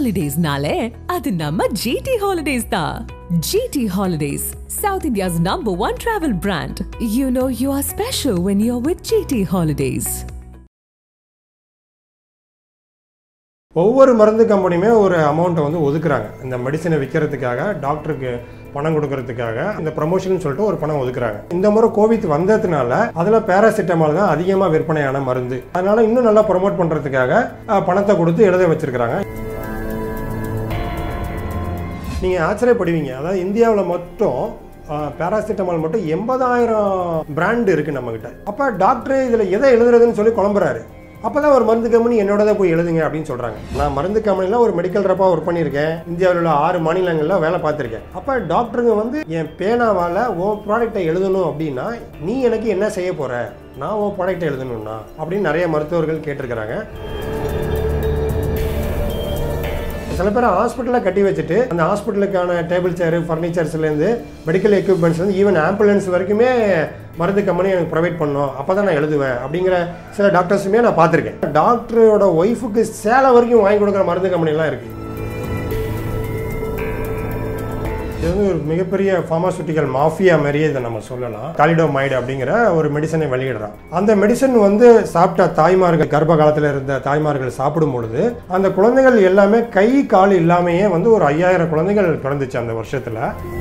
ஹாலிடேஸ்னாலே அது நம்ம ஜிடி ஹாலிடேஸ் தான் GT holidays south India's number one travel brand you know you are special when you are with GT holidays ஒவ்வொரு மருந்து கம்பெனியுமே ஒரு அமௌண்ட்டை வந்து ஒதுக்குறாங்க இந்த மெடிசனை விற்கிறதுக்காக டாக்டருக்கு பணம் கொடுக்கறதுக்காக இந்த ப்ரமோஷன் சொல்லிட்டு ஒரு பணம் ஒதுக்குறாங்க இந்த முறை கோவிட் வந்ததுனால அதில் பேராசிட்டமால் தான் அதிகமாக விற்பனையான மருந்து அதனால இன்னும் நல்லா ப்ரொமோட் பண்ணுறதுக்காக அஹ், பணத்தை கொடுத்து எழுத வச்சிருக்கிறாங்க நீங்கள் ஆச்சரியப்படுவீங்க அதாவது இந்தியாவில் மட்டும் பேராசிட்டமால் மட்டும் எண்பதாயிரம் பிராண்ட் இருக்குது நம்மக்கிட்ட அப்போ டாக்டர் இதில் எதை எழுதுறதுன்னு சொல்லி குழம்புறாரு அப்போ தான் ஒரு மருந்து கம்பெனி என்னோட தான் போய் எழுதுங்க அப்படின்னு சொல்கிறாங்க நான் மருந்து கம்பெனியில் ஒரு மெடிக்கல் ரப்பாக ஒர்க் பண்ணியிருக்கேன் இந்தியாவில் உள்ள ஆறு மாநிலங்களில் வேலை பார்த்துருக்கேன் அப்போ டாக்டருங்க வந்து என் பேனாவால் உன் ப்ராடக்டை எழுதணும் அப்படின்னா நீ எனக்கு என்ன செய்ய போகிற நான் உன் ப்ராடக்ட்டை எழுதணும்னா அப்படின்னு நிறைய மருத்துவர்கள் கேட்டிருக்கிறாங்க சில பேர் ஹாஸ்பிட்டலில் கட்டி வச்சுட்டு அந்த ஹாஸ்பிட்டலுக்கான டேபிள் சேரு ஃபர்னிச்சர்ஸ்லேருந்து மெடிக்கல் எக்யூப்மெண்ட்ஸ்லேருந்து ஈவன் ஆம்புலன்ஸ் வரைக்குமே மருந்து கம்பெனி எனக்கு ப்ரொவைட் பண்ணணும் அப்போ தான் நான் எழுதுவேன் அப்படிங்கிற சில டாக்டர்ஸுமே நான் பார்த்துருக்கேன் டாக்டரோட ஒய்ஃபுக்கு சேலை வரைக்கும் வாங்கி கொடுக்குற மருந்து கம்பெனிலாம் இருக்குது இது வந்து ஒரு மிகப்பெரிய ஃபார்மாசூட்டிக்கல் மாஃபியா மாதிரியே இதை நம்ம சொல்லலாம் காலிடோமைடு அப்படிங்கிற ஒரு மெடிசனை வெளியிடுறான் அந்த மெடிசன் வந்து சாப்பிட்ட தாய்மார்கள் கர்ப்ப காலத்தில் இருந்த தாய்மார்கள் சாப்பிடும் பொழுது அந்த குழந்தைகள் எல்லாமே கை கால் இல்லாமையே வந்து ஒரு ஐயாயிரம் குழந்தைகள் பிறந்துச்சு அந்த வருஷத்தில்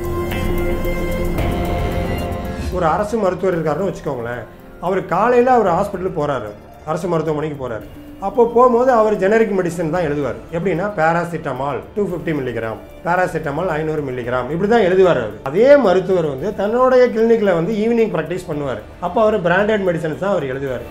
ஒரு அரசு மருத்துவர் இருக்காருன்னு வச்சுக்கோங்களேன் அவர் காலையில் அவர் ஹாஸ்பிட்டலுக்கு போகிறாரு அரசு மருத்துவமனைக்கு போகிறாரு அப்போ போகும்போது அவர் ஜெனரிக் மெடிசன் தான் எழுதுவார் எப்படின்னா paracetamol two fifty milligram paracetamol ஐநூறு மில்லிகிராம் இப்படி தான் எழுதுவார் அவர் அதே மருத்துவர் வந்து தன்னுடைய கிளினிக்கில் வந்து ஈவினிங் ப்ராக்டிஸ் பண்ணுவார் அப்போ அவர் பிராண்டட் மெடிசன்ஸ் தான் அவர் எழுதுவார்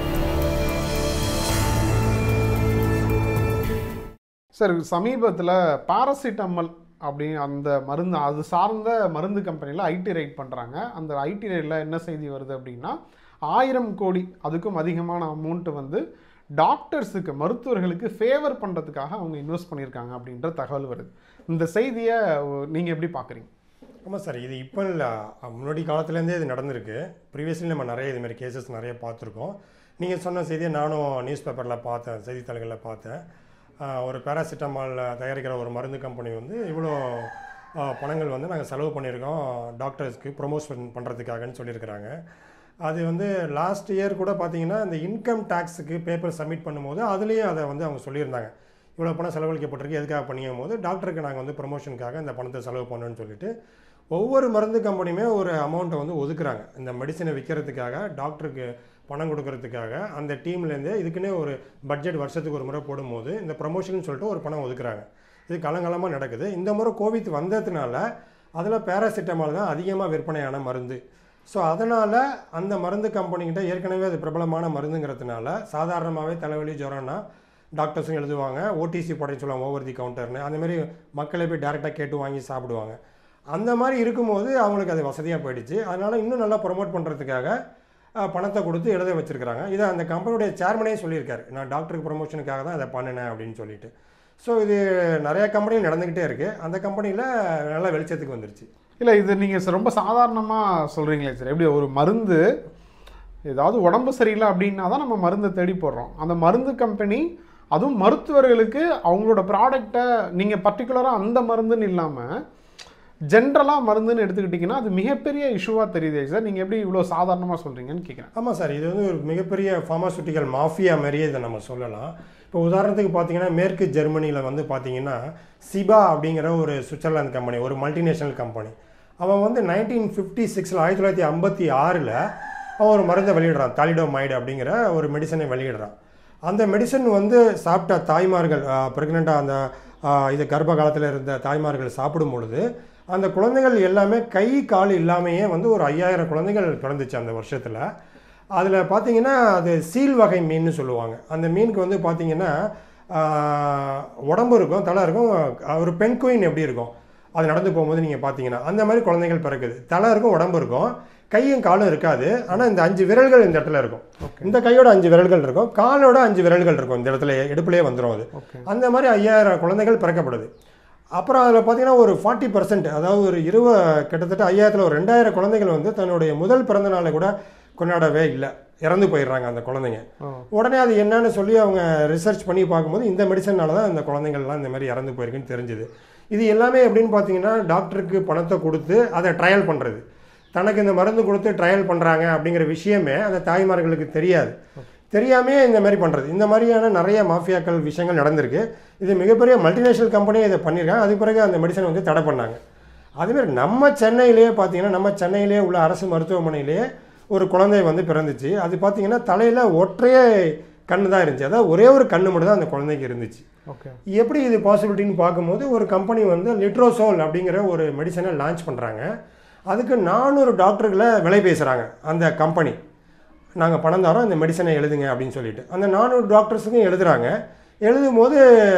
சார் சமீபத்தில் பாராசிட்டமல் அப்படி அந்த மருந்து அது சார்ந்த மருந்து கம்பெனியில் ஐடி ரைட் பண்ணுறாங்க அந்த ஐடி ரைடில் என்ன செய்தி வருது அப்படின்னா ஆயிரம் கோடி அதுக்கும் அதிகமான அமௌண்ட்டு வந்து டாக்டர்ஸுக்கு மருத்துவர்களுக்கு ஃபேவர் பண்ணுறதுக்காக அவங்க இன்வெஸ்ட் பண்ணியிருக்காங்க அப்படின்ற தகவல் வருது இந்த செய்தியை நீங்கள் எப்படி பார்க்குறீங்க ஆமாம் சார் இது இப்போ இல்லை முன்னாடி காலத்துலேருந்தே இது நடந்திருக்கு ப்ரீவியஸ்லி நம்ம நிறைய இதுமாரி கேசஸ் நிறைய பார்த்துருக்கோம் நீங்கள் சொன்ன செய்தியை நானும் நியூஸ் பேப்பரில் பார்த்தேன் செய்தித்தாள்களில் பார்த்தேன் ஆஹ் ஒரு பேராசிட்டமால் தயாரிக்கிற ஒரு மருந்து கம்பெனி வந்து இவ்வளோ ஆஹ் பணங்கள் வந்து நாங்கள் செலவு பண்ணியிருக்கோம் டாக்டர்ஸ்க்கு ப்ரொமோஷன் பண்ணுறதுக்காகன்னு சொல்லியிருக்கிறாங்க அது வந்து லாஸ்ட் இயர் கூட பார்த்தீங்கன்னா இந்த இன்கம் டேக்ஸுக்கு பேப்பர் சப்மிட் பண்ணும்போது அதுலேயும் அதை வந்து அவங்க சொல்லியிருந்தாங்க இவ்வளோ பணம் செலவழிக்கப்பட்டிருக்கு எதுக்காக பண்ணியும் போது டாக்டருக்கு நாங்கள் வந்து ப்ரொமோஷனுக்காக இந்த பணத்தை செலவு பண்ணோன்னு சொல்லிட்டு ஒவ்வொரு மருந்து கம்பெனியுமே ஒரு அமௌண்ட்டை வந்து ஒதுக்குறாங்க இந்த மெடிசனை விற்கிறதுக்காக டாக்டருக்கு பணம் கொடுக்கறதுக்காக அந்த டீம்லேருந்து இதுக்குன்னே ஒரு பட்ஜெட் வருஷத்துக்கு ஒரு முறை போடும்போது இந்த ப்ரமோஷன் சொல்லிட்டு ஒரு பணம் ஒதுக்குறாங்க இது காலங்காலமாக நடக்குது இந்த முறை கோவிட் வந்ததுனால அதில் பேராசிட்டமால் தான் அதிகமாக விற்பனையான மருந்து ஸோ அதனால் அந்த மருந்து கம்பெனிகிட்ட ஏற்கனவே அது பிரபலமான மருந்துங்கிறதுனால சாதாரணமாகவே தலைவலி ஜுரம்னா டாக்டர்ஸும் எழுதுவாங்க ஓடிசி போடன்னு சொல்லுவாங்க ஓவர் தி கவுண்டர்னு அந்த மாதிரி மக்களே போய் டேரெக்டாக கேட்டு வாங்கி சாப்பிடுவாங்க அந்த மாதிரி இருக்கும்போது அவங்களுக்கு அது வசதியாக போயிடுச்சு அதனால் இன்னும் நல்லா ப்ரொமோட் பண்ணுறதுக்காக அஹ், பணத்தை கொடுத்து எழுத வச்சிருக்கிறாங்க இதை அந்த கம்பெனியுடைய சேர்மனே சொல்லியிருக்காரு நான் டாக்டருக்கு ப்ரொமோஷனுக்காக தான் அதை பண்ணினேன் அப்படின்னு சொல்லிட்டு ஸோ இது நிறைய கம்பெனியில் நடந்துக்கிட்டே இருக்குது அந்த கம்பெனியில் நல்லா வெளிச்சத்துக்கு வந்துருச்சு இல்லை இது நீங்கள் ரொம்ப சாதாரணமாக சொல்கிறீங்களே சார் எப்படி ஒரு மருந்து ஏதாவது உடம்பு சரியில்லை அப்படின்னா தான் நம்ம மருந்தை தேடி போடுறோம் அந்த மருந்து கம்பெனி அதுவும் மருத்துவர்களுக்கு அவங்களோட ப்ராடக்டை நீங்கள் பர்டிகுலராக அந்த மருந்துன்னு இல்லாமல் ஜென்ரலாக மருந்துன்னு எடுத்துக்கிட்டிங்கன்னா அது மிகப்பெரிய இஷ்யூவாக தெரியுதே சார் நீங்கள் எப்படி இவ்வளோ சாதாரணமாக சொல்கிறீங்கன்னு கேட்குறேன் ஆமாம் சார் இது வந்து ஒரு மிகப்பெரிய ஃபார்மாசூட்டிக்கல் மாஃபியா மாதிரியே இதை நம்ம சொல்லலாம் இப்போ உதாரணத்துக்கு பார்த்தீங்கன்னா மேற்கு ஜெர்மனியில் வந்து பார்த்தீங்கன்னா சிபா அப்படிங்கிற ஒரு சுவிட்சர்லாந்து கம்பெனி ஒரு மல்டிநேஷனல் கம்பெனி அவன் வந்து நைன்டீன் ஃபிஃப்டி சிக்ஸில் ஆயிரத்தி தொள்ளாயிரத்தி ஐம்பத்தி ஆறில் அவன் ஒரு மருந்தை வெளியிடுறான் தாலிடோமைடு அப்படிங்கிற ஒரு மெடிசனை வெளியிடுறான் அந்த மெடிசன் வந்து சாப்பிட்ட தாய்மார்கள் ப்ரெக்னெண்ட்டாக அந்த ஆஹ், இது கர்ப்ப காலத்தில் இருந்த தாய்மார்கள் சாப்பிடும் பொழுது அந்த குழந்தைகள் எல்லாமே கை கால் இல்லாமையே வந்து ஒரு ஐயாயிரம் குழந்தைகள் பிறந்துச்சு அந்த வருஷத்தில் அதில் பார்த்தீங்கன்னா அது சீல் வகை மீன்னு சொல்லுவாங்க அந்த மீனுக்கு வந்து பார்த்தீங்கன்னா ஆஹ், உடம்பு இருக்கும் தலை இருக்கும் ஒரு பெண் குயின் எப்படி இருக்கும் அது நடந்து போகும்போது நீங்கள் பார்த்தீங்கன்னா அந்த மாதிரி குழந்தைகள் பிறக்குது தலை இருக்கும் உடம்பு இருக்கும் கையும் காலும் இருக்காது ஆனால் இந்த அஞ்சு விரல்கள் இந்த இடத்துல இருக்கும் இந்த கையோட அஞ்சு விரல்கள் இருக்கும் காலோட அஞ்சு விரல்கள் இருக்கும் இந்த இடத்துல இடுப்புலேயே வந்துடும் அது ஓகே அந்த மாதிரி ஐயாயிரம் குழந்தைகள் பிறக்கப்படுது அப்புறம் அதில் பார்த்தீங்கன்னா ஒரு ஃபார்ட்டி பர்சன்ட் அதாவது ஒரு இருவ கிட்டத்தட்ட ஐயாயிரத்தில் ஒரு ரெண்டாயிரம் குழந்தைகள் வந்து தன்னுடைய முதல் பிறந்த நாளை கூட கொண்டாடவே இல்லை இறந்து போயிடுறாங்க அந்த குழந்தைங்க ஓ. உடனே அது என்னன்னு சொல்லி அவங்க ரிசர்ச் பண்ணி பார்க்கும்போது இந்த மெடிசனால தான் இந்த குழந்தைங்கள்லாம் இந்த மாதிரி இறந்து போயிருக்குன்னு தெரிஞ்சுது இது எல்லாமே எப்படின்னு பார்த்தீங்கன்னா டாக்டருக்கு பணத்தை கொடுத்து அதை ட்ரையல் பண்ணுறது தனக்கு இந்த மருந்து கொடுத்து ட்ரையல் பண்ணுறாங்க அப்படிங்கிற விஷயமே அந்த தாய்மார்களுக்கு தெரியாது தெரியாமே இந்த மாதிரி பண்ணுறது இந்த மாதிரியான நிறைய மாஃபியாக்கள் விஷயங்கள் நடந்திருக்கு இது மிகப்பெரிய மல்டிநேஷனல் கம்பெனியே இதை பண்ணியிருக்காங்க அதுக்கு பிறகு அந்த மெடிசனை வந்து தடை பண்ணாங்க அதுமாதிரி நம்ம சென்னையிலேயே பார்த்தீங்கன்னா நம்ம சென்னையிலேயே உள்ள அரசு மருத்துவமனையிலேயே ஒரு குழந்தை வந்து பிறந்துச்சு அது பார்த்தீங்கன்னா தலையில் ஒற்றையே கண்ணு தான் இருந்துச்சு அதாவது ஒரே ஒரு கண்ணு மட்டும் தான் அந்த குழந்தைக்கு இருந்துச்சு ஓகே எப்படி இது பாசிபிலிட்டின்னு பார்க்கும்போது ஒரு கம்பெனி வந்து லிட்ரோசோல் அப்படிங்கிற ஒரு மெடிசனை லான்ச் பண்ணுறாங்க அதுக்கு நானூறு டாக்டர்களை விலை பேசுகிறாங்க அந்த கம்பெனி நாங்கள் பணம் தரோம் இந்த மெடிசனை எழுதுங்க அப்படின்னு சொல்லிட்டு அந்த நானூறு டாக்டர்ஸுக்கும் எழுதுறாங்க எழுதும்போது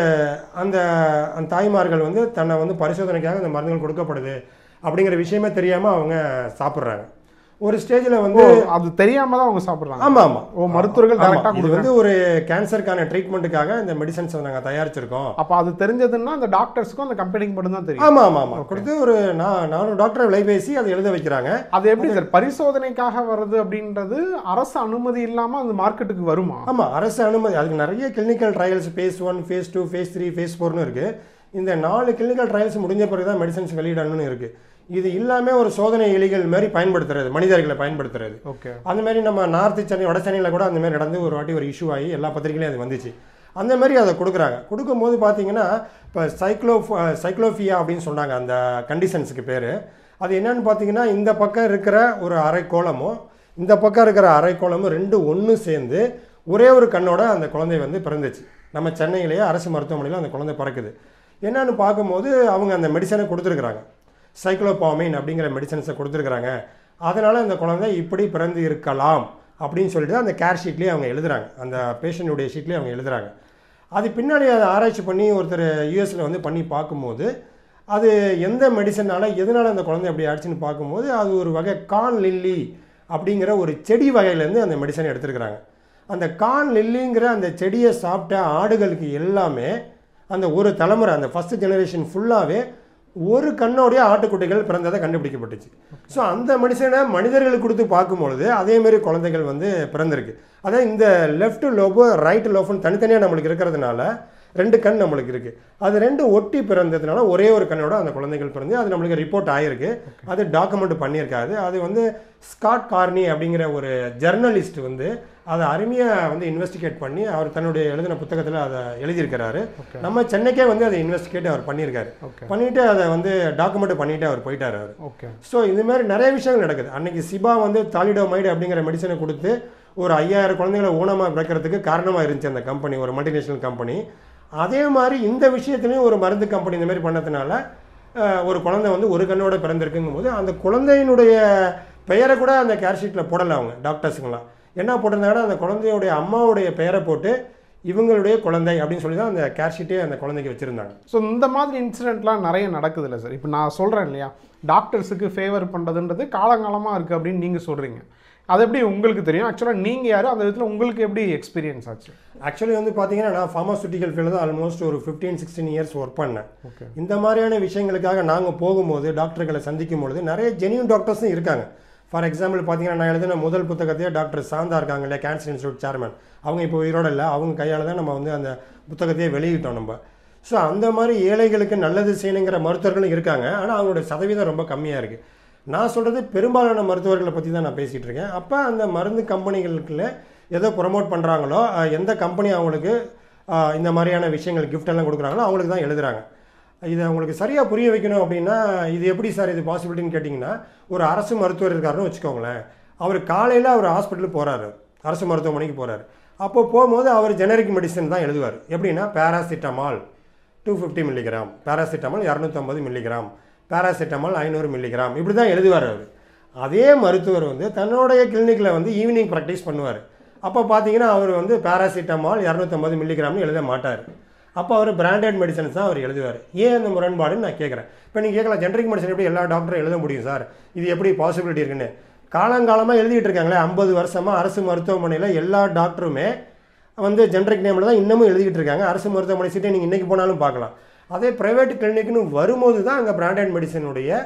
அந்த அந்த தாய்மார்கள் வந்து தன்னை வந்து பரிசோதனைக்காக இந்த மருந்துகள் கொடுக்கப்படுது அப்படிங்கிற விஷயமே தெரியாமல் அவங்க சாப்பிட்றாங்க ஒரு ஸ்டேஜில் ஓ வந்து அது தெரியாம தான் அவங்க சாப்பிடுறாங்க ஆமாம் ஆமாம் ஓ மருத்துவர்கள் ஆமா, டைரக்டா இது கொடுக்குறாங்க வந்து ஒரு கேன்சருக்கான ட்ரீட்மெண்ட்டுக்காக இந்த மெடிசன்ஸை நாங்கள் தயாரிச்சிருக்கோம் அப்ப அது தெரிஞ்சதுன்னா அந்த டாக்டர்ஸ்க்கும் அந்த கம்பெனிக்கு மட்டும் தான் தெரியும் ஆமாம் ஆமாம் ஆமாம் கொடுத்து ஒரு நான் நானூறு டாக்டரை விலை பேசி அதை எழுத வைக்கிறாங்க அது எப்படி சார் பரிசோதனைக்காக வருது அப்படின்றது அரசு அனுமதி இல்லாம அந்த மார்க்கெட்டுக்கு வருமா ஆமாம் அரசு அனுமதி அதுக்கு நிறைய clinical trials phase one phase two phase three phase ஃபோர்னு இருக்குது இந்த நாலு கிளினிக்கல் ட்ரையல்ஸ் முடிஞ்ச பிறகு தான் மெடிசன்ஸ் வெளியிடணும்னு இருக்குது இது இல்லாமல் ஒரு சோதனை எலிகள் மாதிரி பயன்படுத்துறது மனிதர்களை பயன்படுத்துறது ஓகே அந்த மாதிரி நம்ம நார்த்து சென்னை வட சென்னையில் கூட அந்த மாதிரி நடந்து ஒரு வாட்டி ஒரு இஷ்யூ ஆகி எல்லா பத்திரிகையிலையும் அது வந்துச்சு அந்த மாதிரி அதை கொடுக்குறாங்க கொடுக்கும்போது பார்த்தீங்கன்னா இப்போ சைக்ளோ சைக்ளோஃபியா அப்படின்னு சொன்னாங்க அந்த கண்டிஷன்ஸுக்கு பேர் அது என்னன்னு பார்த்தீங்கன்னா இந்த பக்கம் இருக்கிற ஒரு அரைக்கோளமும் இந்த பக்கம் இருக்கிற அரைக்கோளமும் ரெண்டு ஒன்று சேர்ந்து ஒரே ஒரு கண்ணோட அந்த குழந்தை வந்து பிறந்துச்சு நம்ம சென்னையிலேயே அரசு மருத்துவமனையில் அந்த குழந்தை பிறக்குது என்னன்னு பார்க்கும்போது அவங்க அந்த மெடிசனை கொடுத்துருக்குறாங்க சைக்ளோபாமின் அப்படிங்கிற மெடிசன்ஸை கொடுத்துருக்குறாங்க அதனால் அந்த குழந்தை இப்படி பிறந்து இருக்கலாம் அப்படின்னு சொல்லிட்டு அந்த கேர் ஷீட்லேயே அவங்க எழுதுறாங்க அந்த பேஷண்ட்டுடைய ஷீட்லேயே அவங்க எழுதுறாங்க அது பின்னாடி அதை ஆராய்ச்சி பண்ணி ஒருத்தர் யூஎஸில் வந்து பண்ணி பார்க்கும்போது அது எந்த மெடிசனால எதனால் அந்த குழந்தை அப்படி ஆயிடுச்சுன்னு பார்க்கும்போது அது ஒரு வகை கான் லில்லி அப்படிங்கிற ஒரு செடி வகையிலேருந்து அந்த மெடிசனை எடுத்துருக்குறாங்க அந்த கான் லில்லிங்கிற அந்த செடியை சாப்பிட்ட ஆடுகளுக்கு எல்லாமே அந்த ஒரு தலைமுறை அந்த ஃபஸ்ட் ஜெனரேஷன் ஃபுல்லாகவே ஒரு கண்ணோடைய ஆட்டுக்குட்டிகள் பிறந்ததை கண்டுபிடிக்கப்பட்டுச்சு ஸோ அந்த மெடிசனை மனிதர்களுக்கு கொடுத்து பார்க்கும்பொழுது அதே மாதிரி குழந்தைகள் வந்து பிறந்திருக்கு அதாவது இந்த லெஃப்ட் லோபு ரைட் லோஃபுன்னு தனித்தனியாக நம்மளுக்கு இருக்கிறதுனால ரெண்டு கண் நம்மளுக்கு இருக்குது அது ரெண்டு ஒட்டி பிறந்ததுனால ஒரே ஒரு கண்ணோட அந்த குழந்தைகள் பிறந்து அது நம்மளுக்கு ரிப்போர்ட் ஆகிருக்கு அது டாக்குமெண்ட் பண்ணியிருக்காது அது வந்து ஸ்காட் கார்னி அப்படிங்கிற ஒரு ஜெர்னலிஸ்ட் வந்து அதை அருமையாக வந்து இன்வெஸ்டிகேட் பண்ணி அவர் தன்னுடைய எழுதின புத்தகத்தில் அதை எழுதியிருக்கிறாரு நம்ம சென்னைக்கே வந்து அதை இன்வெஸ்டிகேட் அவர் பண்ணியிருக்காரு ஓகே பண்ணிட்டு அதை வந்து டாக்குமெண்ட் பண்ணிட்டு அவர் போயிட்டார் அவர் ஓகே ஸோ இது மாதிரி நிறைய விஷயங்கள் நடக்குது அன்னைக்கு சிபா வந்து தாலிடோமைடு அப்படிங்கிற மெடிசனை கொடுத்து ஒரு ஐயாயிரம் குழந்தைகளை ஊனமாக பிறக்கிறதுக்கு காரணமாக இருந்துச்சு அந்த கம்பெனி ஒரு மல்டிநேஷனல் கம்பெனி அதே மாதிரி இந்த விஷயத்துலையும் ஒரு மருந்து கம்பெனி இந்த மாதிரி பண்ணதுனால அஹ், ஒரு குழந்தை வந்து ஒரு கண்ணோட பிறந்திருக்குங்கும் போது அந்த குழந்தையினுடைய பெயரை கூட அந்த கேர் ஷீட்டில் போடலை அவங்க டாக்டர்ஸுங்களாம் என்ன போட்டிருந்தாங்கன்னா அந்த குழந்தையுடைய அம்மாவுடைய பெயரை போட்டு இவங்களுடைய குழந்தை அப்படின்னு சொல்லி தான் அந்த கேர் ஷீட்டே அந்த குழந்தைக்கு வச்சுருந்தாங்க ஸோ இந்த மாதிரி இன்சிடென்ட்லாம் நிறைய நடக்குது இல்லை சார் இப்போ நான் சொல்கிறேன் இல்லையா டாக்டர்ஸுக்கு ஃபேவர் பண்ணுறதுன்றது காலங்காலமாக இருக்குது அப்படின்னு நீங்கள் சொல்கிறீங்க அது எப்படி உங்களுக்கு தெரியும் ஆக்சுவலாக நீங்கள் யார் அந்த விதத்தில் உங்களுக்கு எப்படி எக்ஸ்பீரியன்ஸ் ஆச்சு ஆக்சுவலி வந்து பார்த்தீங்கன்னா நான் ஃபார்மாசூட்டிக்கல் ஃபீல்டு தான் ஆல்மோஸ்ட் ஒரு ஃபிஃப்டீன் சிக்ஸ்டீன் இயர்ஸ் ஒர்க் பண்ணேன் ஓகே இந்த மாதிரியான விஷயங்களுக்காக நாங்கள் போகும்போது டாக்டர்களை சந்திக்கும் பொழுது நிறைய ஜெனியூன் டாக்டர்ஸும் இருக்காங்க ஃபார் எக்ஸாம்பிள் பார்த்தீங்கன்னா நான் எழுதின முதல் புத்தகத்தையே டாக்டர் சாந்தா இருக்காங்க இல்லையா கேன்சர் இன்ஸ்டியூட் சேர்மன் அவங்க இப்போ உயிரோட இல்லை அவங்க கையால் தான் நம்ம வந்து அந்த புத்தகத்தையே வெளியிட்டோம் நம்ம ஸோ அந்த மாதிரி ஏழைகளுக்கு நல்லது செய்யணுங்கிற மருத்துவர்களும் இருக்காங்க ஆனால் அவங்களோட சதவீதம் ரொம்ப கம்மியாக இருக்குது நான் சொல்கிறது பெரும்பாலான மருத்துவர்களை பற்றி தான் நான் பேசிகிட்டு இருக்கேன் அப்போ அந்த மருந்து கம்பெனிகளுக்குள்ள எதோ ப்ரொமோட் பண்ணுறாங்களோ அஹ், எந்த கம்பெனி அவங்களுக்கு அஹ், இந்த மாதிரியான விஷயங்கள் gift எல்லாம் கொடுக்குறாங்களோ அவங்களுக்கு தான் எழுதுறாங்க இதை உங்களுக்கு சரியாக புரிய வைக்கணும் அப்படின்னா இது எப்படி சார் இது பாசிபிலிட்டின்னு கேட்டிங்கன்னா ஒரு அரசு மருத்துவர் இருக்காருன்னு வச்சுக்கோங்களேன் அவர் காலையில் அவர் ஹாஸ்பிட்டலுக்கு போகிறாரு அரசு மருத்துவமனைக்கு போகிறாரு அப்போ போகும்போது அவர் ஜெனரிக் மெடிசன் தான் எழுதுவார் எப்படின்னா paracetamol two fifty milligram paracetamol இரநூத்தம்பது மில்லிகிராம் பேராசிட்டமால் ஐநூறு மில்லிகிராம் இப்படி தான் எழுதுவார் அவர் அதே மருத்துவர் வந்து தன்னுடைய கிளினிக்கில் வந்து ஈவினிங் ப்ராக்டிஸ் பண்ணுவார் அப்போ பார்த்தீங்கன்னா அவர் வந்து பேராசிட்டமால் இரநூத்தம்பது மில்லிகிராம்னு எழுத மாட்டார் அப்போ அவர் பிராண்டட் மெடிசன்ஸ் தான் அவர் எழுதுவார் ஏன் அந்த முரண்பாடுன்னு நான் கேட்குறேன் இப்போ நீங்கள் கேட்கலாம் ஜென்ரிக் மெடிசன் எப்படி எல்லா டாக்டரும் எழுத முடியும் சார் இது எப்படி பாசிபிலிட்டி இருக்குன்னு காலங்காலமாக எழுதிட்டு இருக்காங்களே ஐம்பது வருஷமாக அரசு மருத்துவமனையில் எல்லா டாக்டருமே வந்து ஜென்ரிக் நேமில் தான் இன்னமும் எழுதிட்டு இருக்காங்க அரசு மருத்துவமனை சீட்டை நீங்கள் இன்றைக்கி போனாலும் பார்க்கலாம் அதே ப்ரைவேட் கிளினிக்னு வரும்போது தான் அங்கே பிராண்டட் மெடிசனுடைய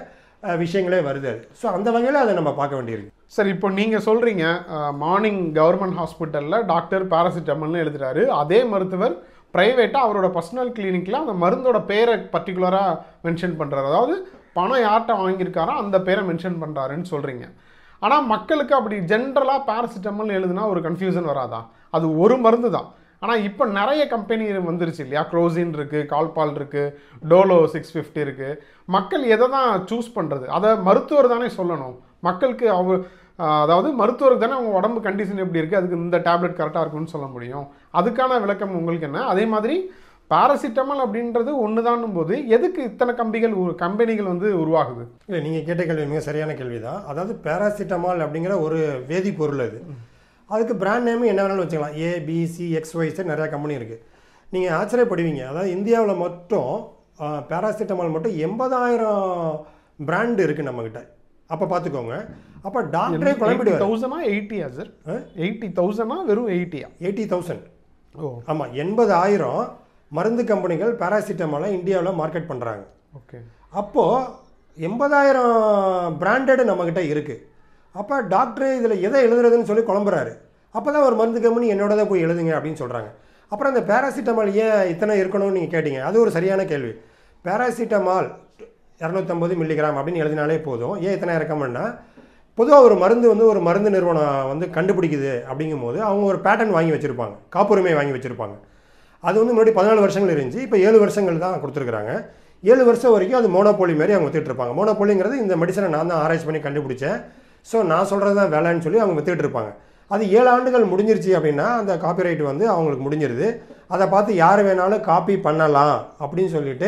அஹ், விஷயங்களே வருது அது ஸோ அந்த வகையில் அதை நம்ம பார்க்க வேண்டியிருக்கு சரி இப்போ நீங்கள் சொல்கிறீங்க மார்னிங் கவர்மெண்ட் ஹாஸ்பிட்டலில் டாக்டர் பேராசிட்டமால்னு எழுதுறாரு அதே மருத்துவர் ப்ரைவேட்டாக அவரோட பர்சனல் கிளினிக்கில் அந்த மருந்தோட பேரை பர்டிகுலராக மென்ஷன் பண்ணுறாரு அதாவது பணம் யார்கிட்ட வாங்கியிருக்காரோ அந்த பேரை மென்ஷன் பண்ணுறாருன்னு சொல்கிறீங்க ஆனால் மக்களுக்கு அப்படி ஜென்ரலாக பேராசிட்டமால் எழுதுனா ஒரு கன்ஃபியூஷன் வராதா அது ஒரு மருந்து தான் ஆனால் இப்போ நிறைய கம்பெனி வந்துருச்சு இல்லையா க்ரோசின் இருக்குது கால்பால் இருக்குது டோலோ சிக்ஸ் ஃபிஃப்டி இருக்குது மக்கள் எதை தான் சூஸ் பண்ணுறது அதை மருத்துவர் தானே சொல்லணும் மக்களுக்கு அவ ஆஹ் அதாவது மருத்துவருக்கு தானே அவங்க உடம்பு கண்டிஷன் எப்படி இருக்குது அதுக்கு இந்த டேப்லெட் கரெக்டாக இருக்கும்னு சொல்ல முடியும் அதுக்கான விளக்கம் உங்களுக்கு என்ன அதே மாதிரி பாராசிட்டமால் அப்படின்றது ஒன்று போது எதுக்கு இத்தனை கம்பிகள் உரு- கம்பெனிகள் வந்து உருவாகுது இல்லை நீங்கள் கேட்ட கேள்வி மிக சரியான கேள்வி தான் அதாவது பேராசிட்டமால் அப்படிங்கிற ஒரு வேதிப்பொருள் அது அதுக்கு பிராண்ட் நேம் என்ன வேணாலும் வச்சுக்கலாம் A B C X Y's நிறையா கம்பெனி இருக்குது நீங்கள் ஆச்சரியப்படுவீங்க அதாவது இந்தியாவில் மட்டும் பேராசிட்டமால் மட்டும் எண்பதாயிரம் பிராண்ட் இருக்குது நம்மக்கிட்ட அப்போ பார்த்துக்கோங்க அப்போ டாக்டரே குழம்பிடுவார் தௌசண்டா எயிட்டியா சார் எயிட்டி தௌசண்டா வெறும் எயிட்டியா எயிட்டி தௌசண்ட் ஓ ஆமாம் எண்பதாயிரம் மருந்து கம்பெனிகள் பேராசிட்டமாலை இந்தியாவில் மார்க்கெட் பண்ணுறாங்க ஓகே அப்போது எண்பதாயிரம் பிராண்டட் நம்மக்கிட்ட இருக்குது அப்போ டாக்டர் இதில் எதை எழுதுறதுன்னு சொல்லி குழம்புறாரு அப்போ தான் ஒரு மருந்து கம்பெனி என்னோட தான் போய் எழுதுங்க அப்படின்னு சொல்கிறாங்க அப்புறம் அந்த பேராசிட்டமால் ஏன் இத்தனை இருக்கணும்னு நீங்கள் கேட்டீங்க அது ஒரு சரியான கேள்வி பேராசிட்டமால் இரநூத்தம்பது மில்லிகிராம் அப்படின்னு எழுதினாலே போதும் ஏன் இத்தனை இறக்கம்னா பொதுவாக ஒரு மருந்து வந்து ஒரு மருந்து நிறுவனம் வந்து கண்டுபிடிக்குது அப்படிங்கும்போது அவங்க ஒரு பேட்டன் வாங்கி வச்சுருப்பாங்க காப்புரிமை வாங்கி வச்சுருப்பாங்க அது வந்து முன்னாடி பதினாலு வருஷங்கள் இருந்துச்சு இப்போ ஏழு வருஷங்கள் தான் கொடுத்துருக்குறாங்க ஏழு வருஷம் வரைக்கும் அது மோனோபோலி மாதிரி அவங்க வித்துட்டு இருப்பாங்க மோனோபோலிங்கிறது இந்த மெடிசனை நான் தான் ஆராய்ச்சி பண்ணி கண்டுபிடிச்சேன் ஸோ நான் சொல்கிறது தான் வேலைன்னு சொல்லி அவங்க வித்துட்டு இருப்பாங்க அது ஏழு ஆண்டுகள் முடிஞ்சிருச்சு அப்படின்னா அந்த காப்பிரைட் வந்து அவங்களுக்கு முடிஞ்சிருது அதை பார்த்து யார் வேணாலும் காப்பி பண்ணலாம் அப்படின்னு சொல்லிட்டு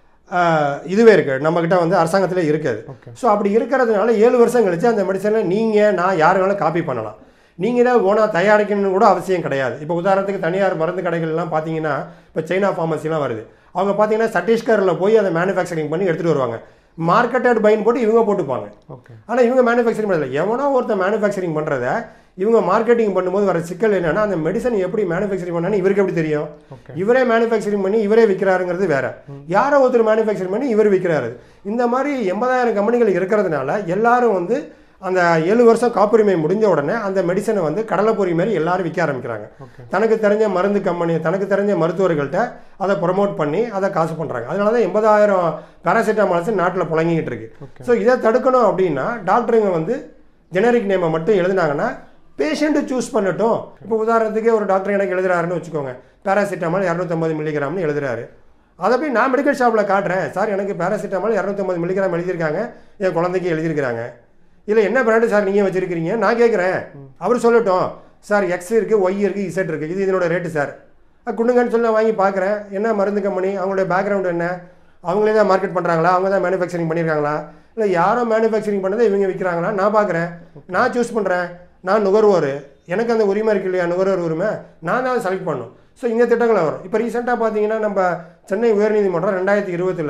ஆஹ், இதுவே இருக்குது நம்மக்கிட்ட வந்து அரசாங்கத்திலே இருக்காது Okay. ஸோ அப்படி இருக்கிறதுனால ஏழு வருஷம் கழிச்சு அந்த மெடிசனை நீங்கள் நான் யார் வேணாலும் காப்பி பண்ணலாம் நீங்கள் தான் ஓனாக தயாரிக்கணும்னு கூட அவசியம் கிடையாது இப்போ உதாரணத்துக்கு தனியார் மருந்து கடைகள்லாம் பார்த்தீங்கன்னா இப்போ சைனா ஃபார்மசிலாம் வருது அவங்க பார்த்தீங்கன்னா சத்தீஸ்கரில் போய் அதை மேனுஃபேக்சரிங் பண்ணி எடுத்துகிட்டு வருவாங்க மார்க்கெட்டட் பைன் போட்டு இவங்க போட்டுப்பாங்க ஓகே ஆனால் இவங்க மேனுஃபேக்சரிங் பண்ணல எவனோ ஒருத்தன் மேனுஃபேக்சரிங் பண்ணுறத இவங்க மார்க்கெட்டிங் பண்ணும்போது வர சிக்கல் என்னன்னா அந்த மெடிசன் எப்படி மேனுஃபேக்சரிங் பண்ணான்னு இவருக்கு எப்படி தெரியும் Okay. இவரே மேனுஃபேக்சரிங் பண்ணி இவரே விற்கிறாருங்கிறது வேற யாரோ ஒருத்தர் மேனுஃபேக்சரிங் பண்ணி இவர் விற்கிறாரு இந்த மாதிரி எண்பதாயிரம் கம்பெனிகள் இருக்கிறதுனால எல்லாரும் வந்து அந்த ஏழு வருஷம் காப்புரிமை முடிஞ்ச உடனே அந்த மெடிசனை வந்து கடலைப்பொறி மாதிரி எல்லாரும் விற்க ஆரம்பிக்கிறாங்க Okay. தனக்கு தெரிஞ்ச மருந்து கம்பெனி தனக்கு தெரிஞ்ச மருத்துவர்கள்ட்ட அதை ப்ரொமோட் பண்ணி அதை காசு பண்ணுறாங்க அதனால தான் எண்பதாயிரம் பேராசிட்டமால்ஸ் நாட்டில் புழங்கிக்கிட்டு இருக்கு Okay. ஸோ இதை தடுக்கணும் அப்படின்னா டாக்டருங்க வந்து ஜெனரிக் நேமை மட்டும் எழுதுனாங்கன்னா பேஷண்ட்டு சூஸ் பண்ணட்டும் இப்போ உதாரணத்துக்கு ஒரு டாக்டர் எனக்கு எழுதுறாருன்னு வச்சுக்கோங்க பேராசிட்டமால் இரநூத்தம்பது மில்லிகிராம்னு எழுதுறாரு அதை போய் நான் மெடிக்கல் ஷாப்பில் காட்டுறேன் சார் எனக்கு பேராசிட்டமால் இரநூத்தம்பது மில்லிகிராம் எழுதியிருக்காங்க என் குழந்தைக்கு எழுதியிருக்கிறாங்க இல்லை என்ன பிராண்டு சார் நீங்கள் வச்சிருக்கிறீங்க நான் கேட்குறேன் அவர் சொல்லட்டும் சார் எக்ஸ் இருக்குது ஒய் இருக்குது இசட் இருக்குது இது இதனோட ரேட்டு சார் குண்டுங்கன்னு சொல்லி நான் வாங்கி பார்க்குறேன் என்ன மருந்து கம்பெனி அவங்களுடைய பேக்ரவுண்ட் என்ன அவங்களே தான் மார்க்கெட் பண்ணுறாங்களா அவங்க தான் மேனுஃபேக்சரிங் பண்ணியிருக்காங்களா இல்லை யாரோ மேனுஃபேக்சரிங் பண்ணதை இவங்க விற்கிறாங்களா நான் பார்க்குறேன் நான் சூஸ் பண்ணுறேன் நான் நுகர்வோர் எனக்கு அந்த உரிமை இருக்கு இல்லையா நுகர்வோர் உரிமை நான் தான் அதை செலக்ட் பண்ணணும் ஸோ இந்த திட்டங்கள் வரும் இப்போ ரீசெண்டாக பார்த்தீங்கன்னா நம்ம சென்னை உயர்நீதிமன்றம் ரெண்டாயிரத்தி இருபத்தில்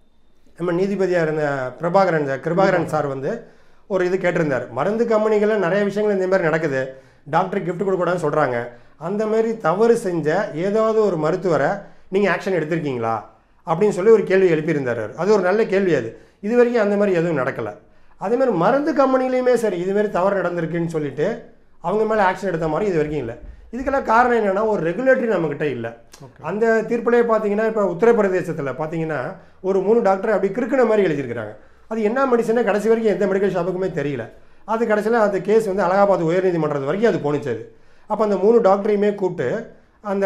நம்ம நீதிபதியாக இருந்த பிரபாகரன் சார் கிருபாகரன் சார் வந்து ஒரு இது கேட்டிருந்தார் மருந்து கம்பெனிகளில் நிறைய விஷயங்கள் இந்த மாதிரி நடக்குது டாக்டர் gift கொடுக்கூடாதுன்னு சொல்கிறாங்க அந்த மாதிரி தவறு செஞ்ச ஏதாவது ஒரு மருத்துவரை நீங்கள் ஆக்ஷன் எடுத்திருக்கீங்களா அப்படின்னு சொல்லி ஒரு கேள்வி எழுப்பியிருந்தார் அவர். அது ஒரு நல்ல கேள்வி அது இது வரைக்கும் அந்த மாதிரி எதுவும் நடக்கலை அதே மாதிரி மருந்து கம்பெனிலையுமே சரி இது மாதிரி தவறு நடந்திருக்குன்னு சொல்லிட்டு அவங்க மேலே ஆக்ஷன் எடுத்த மாதிரி இது வரைக்கும் இல்லை இதுக்கெல்லாம் காரணம் என்னன்னா ஒரு ரெகுலேட்டரி நம்மக்கிட்ட இல்லை அந்த தீர்ப்பிலே பார்த்தீங்கன்னா இப்போ உத்தரப்பிரதேசத்தில் பார்த்தீங்கன்னா ஒரு மூணு டாக்டர் அப்படி கிறுக்கின மாதிரி எழுதியிருக்கிறாங்க அது என்ன மெடிசனே கடைசி வரைக்கும் எந்த மெடிக்கல் ஷாப்புக்குமே தெரியல அது கடைசியில் அந்த கேஸ் வந்து அலகாபாத் உயர்நீதிமன்றது வரைக்கும் அது போணுச்சது அப்போ அந்த மூணு டாக்டரையுமே கூப்பிட்டு அந்த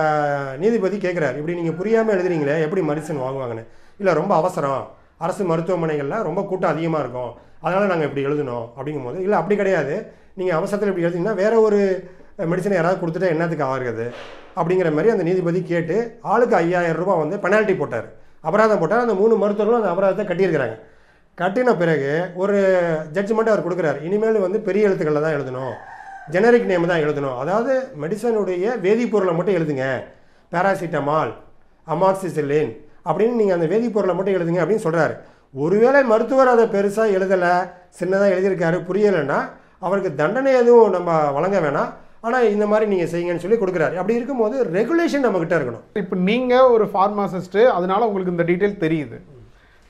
நீதிபதி கேட்குறாரு இப்படி நீங்கள் புரியாமல் எழுதுறீங்களே எப்படி மெடிசன் வாங்குவாங்கன்னு இல்லை ரொம்ப அவசரம் அரசு மருத்துவமனைகளில் ரொம்ப கூட்டம் அதிகமாக இருக்கும் அதனால் நாங்கள் இப்படி எழுதணும் அப்படிங்கும்போது இல்லை அப்படி கிடையாது நீங்கள் அவசரத்தில் இப்படி எழுதிங்கன்னா வேற ஒரு மெடிசனை யாராவது கொடுத்துட்டா என்னத்துக்கு ஆகுறது அப்படிங்கிற மாதிரி அந்த நீதிபதி கேட்டு ஆளுக்கு ஐயாயிரம் ரூபாய் வந்து பெனால்ட்டி போட்டார் அபராதம் போட்டார் அந்த மூணு மருத்துவர்களும் அந்த அபராதத்தை கட்டியிருக்கிறாங்க கட்டின பிறகு ஒரு ஜட்ஜ்மெண்ட் அவர் கொடுக்குறாரு இனிமேல் வந்து பெரிய எழுத்துக்களில் தான் எழுதணும் ஜெனரிக் நேம் தான் எழுதணும் அதாவது மெடிசனுடைய வேதிப்பொருளை மட்டும் எழுதுங்க பேராசிட்டமால் அமாக்சிசிலின் அப்படின்னு நீங்கள் அந்த வேதிப்பொருளை மட்டும் எழுதுங்க அப்படின்னு சொல்கிறாரு ஒருவேளை மருத்துவர் அதை பெருசாக எழுதலை சின்னதாக எழுதியிருக்காரு புரியலைன்னா அவருக்கு தண்டனை எதுவும் நம்ம வழங்க வேணாம் ஆனால் இந்த மாதிரி நீங்கள் செய்யுங்கன்னு சொல்லி கொடுக்குறாரு அப்படி இருக்கும்போது ரெகுலேஷன் நம்மக்கிட்ட இருக்கணும் இப்போ நீங்கள் ஒரு ஃபார்மாசிஸ்ட்டு அதனால உங்களுக்கு இந்த டீட்டெயில் தெரியுது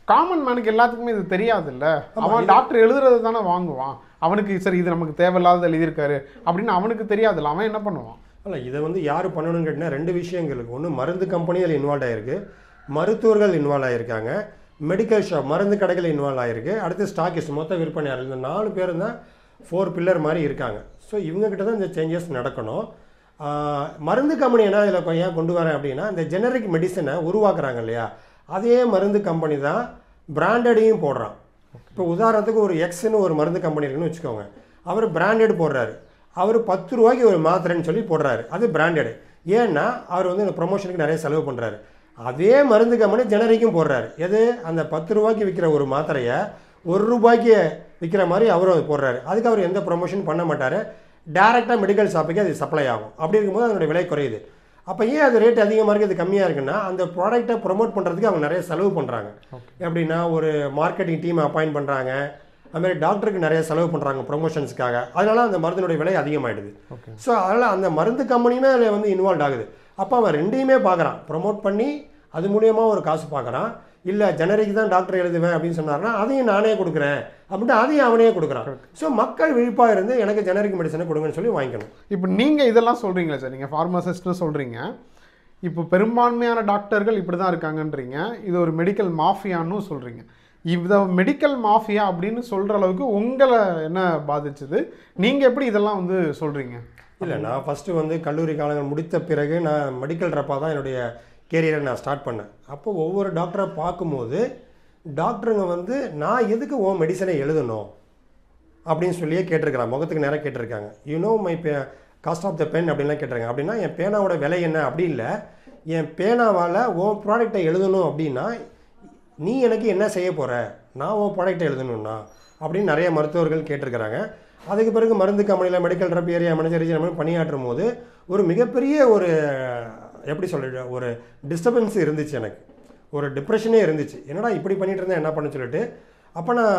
காமன் மேனுக்கு எல்லாத்துக்குமே இது தெரியாதுல்ல அவன் டாக்டர் எழுதுறது தானே வாங்குவான் அவனுக்கு சரி இது நமக்கு தேவையில்லாத எழுதியிருக்காரு அப்படின்னு அவனுக்கு தெரியாதுல்ல அவன் என்ன பண்ணுவான் அல்ல இதை வந்து யார் பண்ணணும்னு கேட்டிங்கன்னா ரெண்டு விஷயங்களுக்கு ஒன்று மருந்து கம்பெனி அதில் இன்வால்வ் ஆகிருக்கு மருத்துவர்கள் இன்வால்வ் ஆகியிருக்காங்க மெடிக்கல் ஷாப் மருந்து கடைகள் இன்வால்வ் ஆகிருக்கு அடுத்து ஸ்டாக்கிஸ்ட் மொத்த விற்பனையாளர் இந்த நாலு பேர் தான் ஃபோர் பில்லர் மாதிரி இருக்காங்க ஸோ இவங்ககிட்ட தான் இந்த சேஞ்சஸ் நடக்கணும் ஆஹ், மருந்து கம்பெனி என்ன இதில் ஏன் கொண்டு வரேன் அப்படின்னா இந்த ஜெனரிக் மெடிசனை உருவாக்குறாங்க இல்லையா அதே மருந்து கம்பெனி தான் பிராண்டடையும் போடுறான் இப்போ உதாரணத்துக்கு ஒரு எக்ஸ்னு ஒரு மருந்து கம்பெனி இருக்குன்னு வச்சுக்கோங்க அவர் பிராண்டட் போடுறாரு அவர் பத்து ரூபாய்க்கு ஒரு மாத்திரைன்னு சொல்லி போடுறாரு அது பிராண்டடு ஏன்னா அவர் வந்து இந்த ப்ரொமோஷனுக்கு நிறைய செலவு பண்ணுறாரு அதே மருந்து கம்பெனி ஜெனரிக்கும் போடுறாரு எது அந்த பத்து ரூபாய்க்கு விற்கிற ஒரு மாத்திரையை ஒரு ரூபாய்க்கு விற்கிற மாதிரி அவரும் அது போடுறாரு அதுக்கு அவர் எந்த ப்ரொமோஷன் பண்ண மாட்டார் டேரெக்டாக மெடிக்கல் ஷாப்புக்கு அது சப்ளை ஆகும் அப்படி இருக்கும்போது அதனுடைய விலை குறையுது அப்போ ஏன் அது ரேட் அதிகமாக இருக்குது இது கம்மியாக இருக்குன்னா அந்த ப்ராடக்ட்டை ப்ரொமோட் பண்ணுறதுக்கு அவங்க நிறைய செலவு பண்ணுறாங்க எப்படின்னா ஒரு மார்க்கெட்டிங் டீம் அப்பாயிண்ட் பண்ணுறாங்க அது மாதிரி டாக்டருக்கு நிறைய செலவு பண்ணுறாங்க ப்ரொமோஷன்ஸ்க்காக அதனால அந்த மருந்தினுடைய விலை அதிகமாகிடுது ஓகே ஸோ அதனால் அந்த மருந்து கம்பெனியுமே அதில் வந்து இன்வால்வ் ஆகுது அப்போ அவன் ரெண்டையுமே பார்க்குறான் ப்ரொமோட் பண்ணி அது மூலியமாக ஒரு காசு பார்க்குறான் இல்லை ஜெனரிக் தான் டாக்டர் எழுதுவேன் அப்படின்னு சொன்னார்னா அதையும் நானே கொடுக்குறேன் அப்படின்ட்டு அதையும் அவனே கொடுக்குறான் ஸோ மக்கள் விழிப்பாக இருந்து எனக்கு ஜெனரிக் மெடிசனை கொடுங்கன்னு சொல்லி வாங்கிக்கணும் இப்போ நீங்கள் இதெல்லாம் சொல்கிறீங்களா சார் நீங்கள் ஃபார்மசிஸ்ட்னு சொல்கிறீங்க இப்போ பெரும்பான்மையான டாக்டர்கள் இப்படி தான் இருக்காங்கன்றீங்க இது ஒரு மெடிக்கல் மாஃபியான்னு சொல்கிறீங்க இதை மெடிக்கல் மாஃபியா அப்படின்னு சொல்கிற அளவுக்கு உங்களை என்ன பாதிச்சது நீங்கள் எப்படி இதெல்லாம் வந்து சொல்கிறீங்க இல்லை நான் ஃபஸ்ட்டு வந்து கல்லூரி காலங்கள் முடித்த பிறகு நான் மெடிக்கல் ரப்பாக தான் என்னுடைய கேரியரை நான் ஸ்டார்ட் பண்ணேன் அப்போ ஒவ்வொரு டாக்டரை பார்க்கும்போது டாக்டருங்க வந்து நான் எதுக்கு உன் மெடிசனை எழுதணும் அப்படின்னு சொல்லியே கேட்டிருக்கிறான் முகத்துக்கு நேரம் கேட்டிருக்காங்க you know my pay cost of the pen அப்படின்லாம் கேட்டிருக்காங்க அப்படின்னா என் பேனாவோட விலை என்ன அப்படி இல்லை என் பேனாவால் உன் ப்ராடக்டை எழுதணும் அப்படின்னா நீ எனக்கு என்ன செய்ய போகிற நான் உன் ப்ராடக்டை எழுதணும்னா அப்படின்னு நிறைய மருத்துவர்கள் கேட்டிருக்கிறாங்க அதுக்கு பிறகு மருந்து கம்பெனியில் medical rep area manager region பணியாற்றும் போது ஒரு மிகப்பெரிய ஒரு எப்படி சொல்கிறது ஒரு டிஸ்டர்பன்ஸ் இருந்துச்சு எனக்கு ஒரு டிப்ரெஷனே இருந்துச்சு என்னடா இப்படி பண்ணிட்டு இருந்தேன் என்ன பண்ண சொல்லிட்டு அப்போ நான்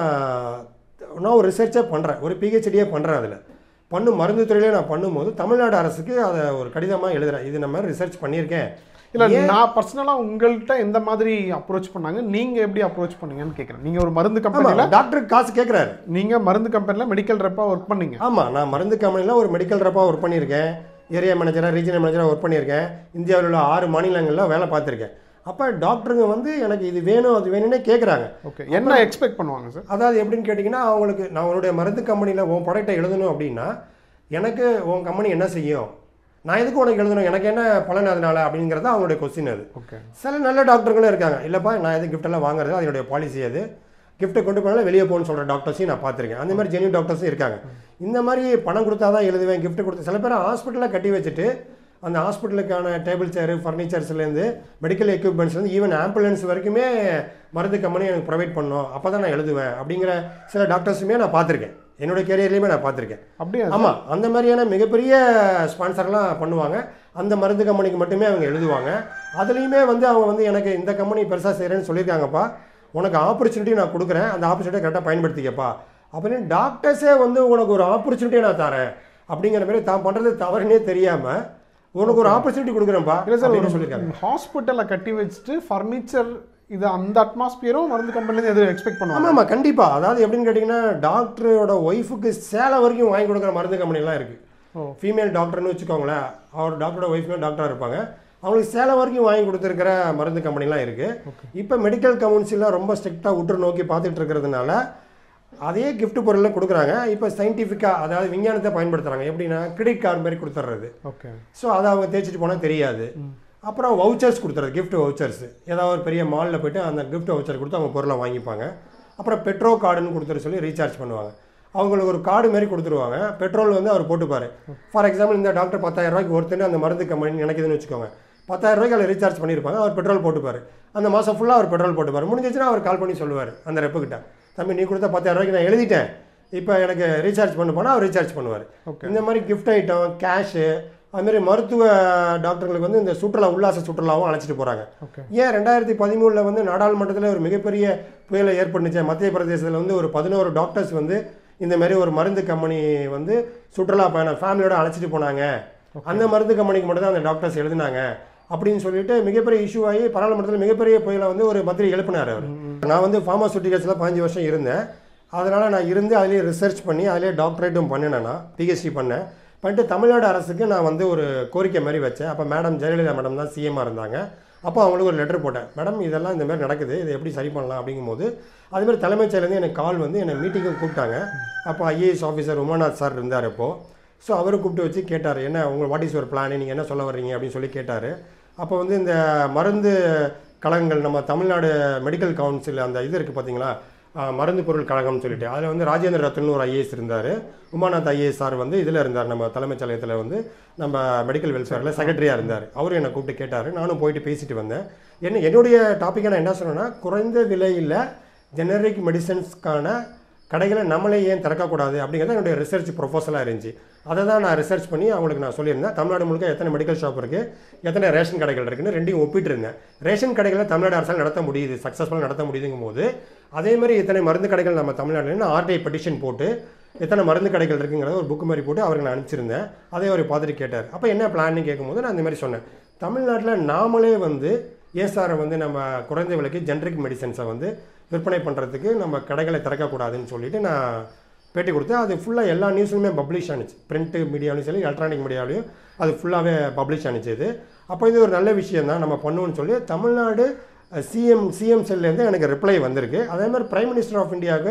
நான் ஒரு ரிசர்ச்சே பண்ணுறேன் ஒரு பிஹெச்டியே பண்ணுறேன் அதில் பண்ணு மருந்து துறையிலே நான் பண்ணும்போது தமிழ்நாடு அரசுக்கு அதை ஒரு கடிதமாக எழுதுறேன் இது நம்ம ரிசர்ச் பண்ணியிருக்கேன் இல்லை நான் பர்சனலாக உங்கள்கிட்ட எந்த மாதிரி அப்ரோச் பண்ணாங்க நீங்கள் எப்படி அப்ரோச் பண்ணீங்கன்னு கேட்குறேன் நீங்கள் ஒரு மருந்து கம்பெனியில் ஆமாம் டாக்டருக்கு காசு கேட்குறாரு நீங்கள் மருந்து கம்பெனியில் மெடிக்கல் ரெப்பாக ஒர்க் பண்ணீங்க ஆமாம் நான் மருந்து கம்பெனியில் ஒரு மெடிக்கல் ரப்பாக ஒர்க் பண்ணியிருக்கேன் ஏரியா மேனேஜராக ரீஜனல் மேனேஜராக ஒர்க் பண்ணியிருக்கேன் இந்தியாவில் உள்ள ஆறு மாநிலங்களில் வேலை பார்த்துருக்கேன் அப்போ டாக்டருங்க வந்து எனக்கு இது வேணும் அது வேணும்னே கேட்குறாங்க ஓகே என்ன எக்ஸ்பெக்ட் பண்ணுவாங்க சார் அதாவது எப்படின்னு கேட்டிங்கன்னா அவங்களுக்கு நான் உன்னுடைய மருந்து கம்பெனியில் உன் ப்ராடக்ட்டை எழுதணும் அப்படின்னா எனக்கு உன் கம்பெனி என்ன செய்யும் நான் எதுக்கு உனக்கு எழுதணும் எனக்கு என்ன பலன் அதனால அப்படிங்கிறது அவங்களுடைய கொஸ்டின் அது ஓகே சில நல்ல டாக்டர்களும் இருக்காங்க இல்லைப்பா நான் எது gift எல்லாம் வாங்குறது அது என்னுடைய பாலிசி அது கிஃப்ட்டை கொண்டு போனாலும் வெளியே போகணும்னு சொல்கிற டாக்டர்ஸையும் நான் பார்த்துருக்கேன் அந்த மாதிரி ஜெனியூன் டாக்டர்ஸும் இருக்காங்க இந்த மாதிரி பணம் கொடுத்தா தான் எழுதுவேன் gift கொடுத்து சில பேர் ஹாஸ்பிட்டலில் கட்டி வச்சுட்டு அந்த ஹாஸ்பிட்டலுக்கான டேபிள் சேரு ஃபர்னிச்சர்ஸ்லேருந்து மெடிக்கல் எக்யூப்மெண்ட்ஸ்லேருந்து ஈவன் ஆம்புலன்ஸ் வரைக்குமே மருந்து கம்பெனி எனக்கு ப்ரொவைட் பண்ணணும் அப்போ தான் நான் எழுதுவேன் அப்படிங்கிற சில டாக்டர்ஸுமே நான் பார்த்துருக்கேன் என்னோட கேரியர்லேயுமே நான் பார்த்துருக்கேன் அப்படியா ஆமாம் அந்த மாதிரியான மிகப்பெரிய ஸ்பான்சர்லாம் பண்ணுவாங்க அந்த மருந்து கம்பெனிக்கு மட்டுமே அவங்க எழுதுவாங்க அதுலேயுமே வந்து அவங்க வந்து எனக்கு இந்த கம்பெனி பெருசாக செய்கிறேன்னு சொல்லியிருக்காங்கப்பா உனக்கு ஆப்பர்ச்சுனிட்டி நான் கொடுக்குறேன் அந்த ஆப்பர்ச்சுனிட்டியை கரெக்டாக பயன்படுத்திக்கப்பா அப்படின்னு டாக்டர்ஸே வந்து உனக்கு ஒரு ஆப்பர்ச்சுனிட்டியை நான் தரேன் அப்படிங்கிற மாதிரி தான் பண்ணுறது தவறுனே தெரியாமல் உனக்கு ஒரு ஆப்பர்ச்சுனிட்டி கொடுக்குறேன்ப்பா இல்லை சார் அப்படின்னு ஒரு சொல்லியிருக்காங்க ஹாஸ்பிட்டலில் கட்டி வச்சுட்டு ஃபர்னிச்சர் இது அந்த அட்மாஸ்பியரும் மருந்து கம்பெனிலேருந்து எதுவும் எக்ஸ்பெக்ட் பண்ணுவாங்க ஆமாம் ஆமாம் கண்டிப்பாக அதாவது எப்படின்னு கேட்டிங்கன்னா டாக்டரோட ஒய்ஃபுக்கு சேலை வரைக்கும் வாங்கி கொடுக்குற மருந்து கம்பெனிலாம் இருக்குது ஓ. ஃபீமேல் டாக்டர்னு வச்சுக்கோங்களேன் அவர் டாக்டரோட ஒய்ஃப்மே டாக்டராக இருப்பாங்க அவங்களுக்கு சேலை வரைக்கும் வாங்கி கொடுத்துருக்கிற மருந்து கம்பெனிலாம் இருக்குது இப்போ மெடிக்கல் கவுன்சிலாம் ரொம்ப ஸ்ட்ரிக்டாக உற்று நோக்கி பார்த்துட்டு இருக்கிறதுனால அதே gift பொருளில் கொடுக்குறாங்க இப்போ சயின்டிஃபிக்காக அதாவது விஞ்ஞானத்தை பயன்படுத்துகிறாங்க எப்படின்னா கிரெடிட் கார்டு மாதிரி கொடுத்துட்றது ஓகே ஸோ அதை அவங்க தேய்ச்சிட்டு போனால் தெரியாது அப்புறம் வவுச்சர்ஸ் கொடுத்துறது gift வவுச்சர்ஸ் ஏதாவது ஒரு பெரிய மாலில் போயிட்டு அந்த gift வவுச்சர் கொடுத்து அவங்க பொருளை வாங்கிப்பாங்க அப்புறம் பெட்ரோ கார்டுன்னு கொடுத்துரு சொல்லி ரீசார்ஜ் பண்ணுவாங்க அவங்களுக்கு ஒரு கார்டு மாதிரி கொடுத்துருவாங்க பெட்ரோல் வந்து அவர் போட்டுப்பார் ஃபார் எக்ஸாம்பிள் இந்த டாக்டர் பத்தாயிரம் ரூபாய்க்கு ஒருத்தர் அந்த மருந்து கம்பெனி நினைக்குதுன்னு வச்சுக்கோங்க பத்தாயிரம் ரூபாய்க்கு அதில் ரீசார்ஜ் பண்ணியிருப்பாங்க அவர் பெட்ரோல் போட்டுப்பார் அந்த மாதம் ஃபுல்லாக அவர் பெட்ரோல் போட்டுப்பார் முடிஞ்சிச்சுன்னா அவர் கால் பண்ணி சொல்லுவார் அந்த ரெப்புக்கிட்ட தம்பி நீ கொடுத்த பத்தாயிரம் ரூபாய்க்கு நான் எழுதிட்டேன் இப்போ எனக்கு ரீசார்ஜ் பண்ண போனால் அவர் ரீசார்ஜ் பண்ணுவார் Okay. இந்த மாதிரி gift ஐட்டம் கேஷு அதுமாரி மருத்துவ டாக்டர்களுக்கு வந்து இந்த சுற்றுலா உல்லாச சுற்றுலாவும் அழைச்சிட்டு போகிறாங்க ஓகே ஏன் ரெண்டாயிரத்தி பதிமூணில் வந்து நாடாளுமன்றத்தில் ஒரு மிகப்பெரிய புயலை ஏற்பட்டுச்சு மத்திய பிரதேசத்தில் வந்து ஒரு பதினோரு டாக்டர்ஸ் வந்து இந்த மாதிரி ஒரு மருந்து கம்பெனி வந்து சுற்றுலா பயணம் ஃபேமிலியோட அழைச்சிட்டு போனாங்க அந்த மருந்து கம்பெனிக்கு மட்டும் தான் அந்த டாக்டர்ஸ் எழுதினாங்க அப்படின்னு சொல்லிட்டு மிகப்பெரிய இஷ்யூ ஆகி பாராளுமன்றத்தில் மிகப்பெரிய புயலை வந்து ஒரு மந்திரி எழுப்பினார் அவர் நான் வந்து ஃபார்மாசூட்டிகல்ஸில் பதினஞ்சு வருஷம் இருந்தேன் அதனால் நான் இருந்து அதிலே ரிசர்ச் பண்ணி அதிலே டாக்டரேட்டும் பண்ணினேன் நான் பிஹெச்டி பண்ணேன் பண்ணிட்டு தமிழ்நாடு அரசுக்கு நான் வந்து ஒரு கோரிக்கை மாதிரி வச்சேன் அப்போ மேடம் ஜெயலலிதா மேடம் தான் சிஎம்மாக இருந்தாங்க அப்போ அவங்களுக்கு ஒரு லெட்டர் போட்டேன் மேடம் இதெல்லாம் இந்த மாதிரி நடக்குது இதை எப்படி சரி பண்ணலாம் அப்படிங்கும்போது அதுமாதிரி தலைமைச் செயலேருந்து எனக்கு கால் வந்து என்னை மீட்டிங்கும் கூப்பிட்டாங்க அப்போ ஐஏஎஸ் ஆஃபீஸர் உமாநாத் சார் இருந்தார் அப்போது ஸோ அவரை கூப்பிட்டு வச்சு கேட்டார் என்ன உங்கள் வாட் இஸ் ஒரு பிளான் நீங்கள் என்ன சொல்ல வர்றீங்க அப்படின்னு சொல்லி கேட்டார் அப்போ வந்து இந்த மருந்து கழகங்கள் நம்ம தமிழ்நாடு மெடிக்கல் கவுன்சில் அந்த இது இருக்குது பார்த்தீங்களா ஆஹ், மருந்து பொருள் கழகம்னு சொல்லிட்டு அதில் வந்து ராஜேந்திர ரத்னு ஒரு ஐஏஎஸ் இருந்தார் உமாநாத் ஐஏஎஸ் சார் வந்து இதில் இருந்தார் நம்ம தலைமைச் செயலகத்தில் வந்து நம்ம மெடிக்கல் வெல்ஃபேரில் செக்ரட்டரியாக இருந்தார் அவரும் என்னை கூப்பிட்டு கேட்டார் நானும் போயிட்டு பேசிட்டு வந்தேன் என்ன என்னுடைய டாப்பிக்கை நான் என்ன சொன்னேன்னா குறைந்த விலையில் ஜெனரிக் மெடிசன்ஸ்க்கான கடைகளை நம்மளே ஏன் திறக்கக்கூடாது அப்படிங்கிறது என்னுடைய ரிசர்ச் ப்ரொஃபஸலாக இருந்துச்சு அதை தான் நான் ரிசர்ச் பண்ணி அவங்களுக்கு நான் சொல்லியிருந்தேன் தமிழ்நாடு முழுக்க எத்தனை மெடிக்கல் ஷாப் இருக்குது எத்தனை ரேஷன் கடைகள் இருக்குன்னு ரெண்டையும் ஒப்பிட்டு இருந்தேன் ரேஷன் கடைகளை தமிழ்நாடு அரசால் நடத்த முடியுது சக்ஸஸ்ஃபுல்லாக நடத்த முடியுதுங்கும் போது அதே மாதிரி இத்தனை மருந்து கடைகள் நம்ம தமிழ்நாட்டில் ஆர்டிஐ பெட்டிஷன் போட்டு எத்தனை மருந்து கடைகள் இருக்குங்கிறத ஒரு புக் மாதிரி போட்டு அவருக்கு நான் அனுப்பிச்சிருந்தேன் அதே அவர் பார்த்துட்டு கேட்டார் அப்போ என்ன பிளான்னு கேட்கும்போது நான் இந்த மாதிரி சொன்னேன் தமிழ்நாட்டில் நாமளே வந்து ஏன் சார் வந்து நம்ம குறைந்த விலைக்கு ஜென்ரிக் மெடிசன்ஸை வந்து விற்பனை பண்ணுறதுக்கு நம்ம கடைகளை திறக்கக்கூடாதுன்னு சொல்லிட்டு நான் பேட்டி கொடுத்தேன் அது ஃபுல்லாக எல்லா நியூஸ்லையுமே பப்ளிஷ் ஆனிச்சு பிரிண்ட் மீடியாவிலும் சரி எலக்ட்ரானிக் மீடியாவிலையும் அது ஃபுல்லாகவே பப்ளிஷ் ஆனிச்சு இது அப்போ இது ஒரு நல்ல விஷயம் தான் நம்ம பண்ணுவோம்னு சொல்லி தமிழ்நாடு சிஎம் சிஎம் செல்லேருந்து எனக்கு ரிப்ளை வந்திருக்கு அதே மாதிரி பிரைம் மினிஸ்டர் ஆஃப் இந்தியாவுக்கு